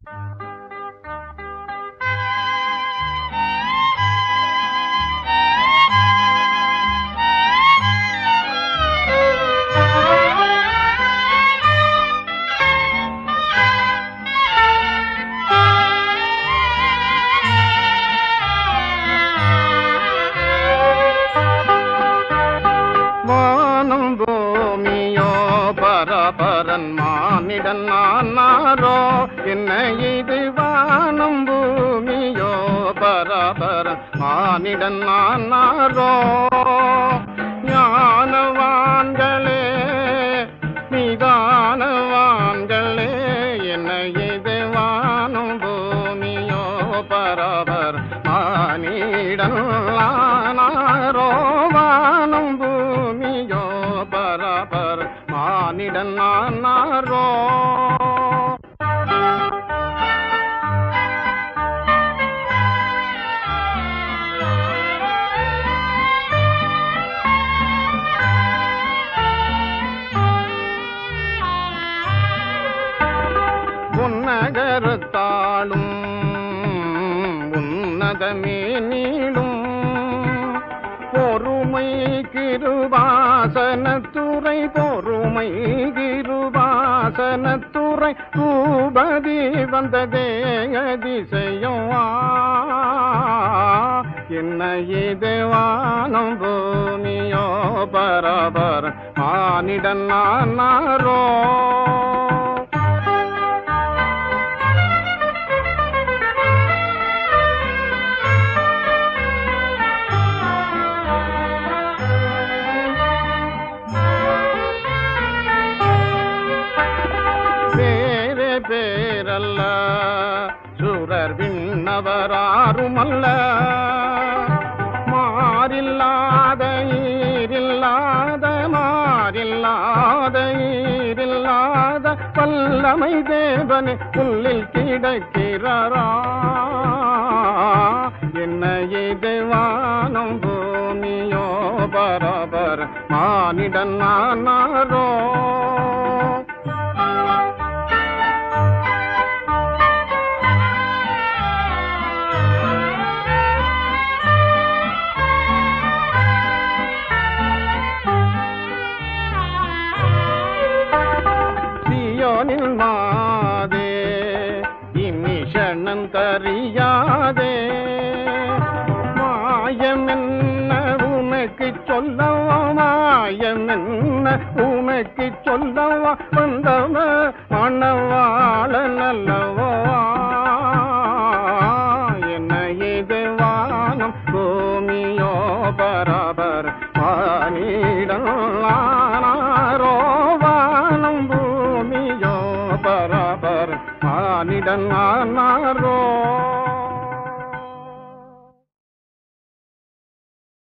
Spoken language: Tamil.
வானம் பூமியோ பரபரன் மானிடன் நானாரோ என்ன இது வானம் பூமியோ பரபரன் மானிடன் நானாரோ ஞானவான்களே நிதானவான்களே என்ன இது வானம் பூமியோ பரபர் மானிடன் நானாரோ வானம் பூமியோ பரபர் மானிடன் நானாரோ உன்னகரத்தாளும் உன்னதமே நீளும் பொறுமை கிருபாசனத்துறை பொறுமை கிருபாசனத்துறை பூபதி வந்ததே அதிசயம் ஆ. என்ன இது வானம் பூமியோ பரபர மானிடன் நானாரோ பேரே பேரல்ல சுரர் விண்ணவராருமல்ல மாறில்லாத ஈரில்லாத மாறில்லாத ஈரில்லாத வல்லமை தேவனே புல்லில் கிடக்கிறாரா என்ன இது வானம் பூமியோ பரபர் மானிடன் நானாரோ சியோனில் மாதே இமிஷணம் தறியாதே மாயம் என்ன உனக்கு சொல்லவா மாயம் என்ன உனக்கு சொல்லவா வந்தவ மணவாள நல்லவா என்ன இது வானம் பூமியோ பரபர் வானிடம் ஆனாரோ வானம் பூமியோ பரபர் மானிடன் ஆனாரோ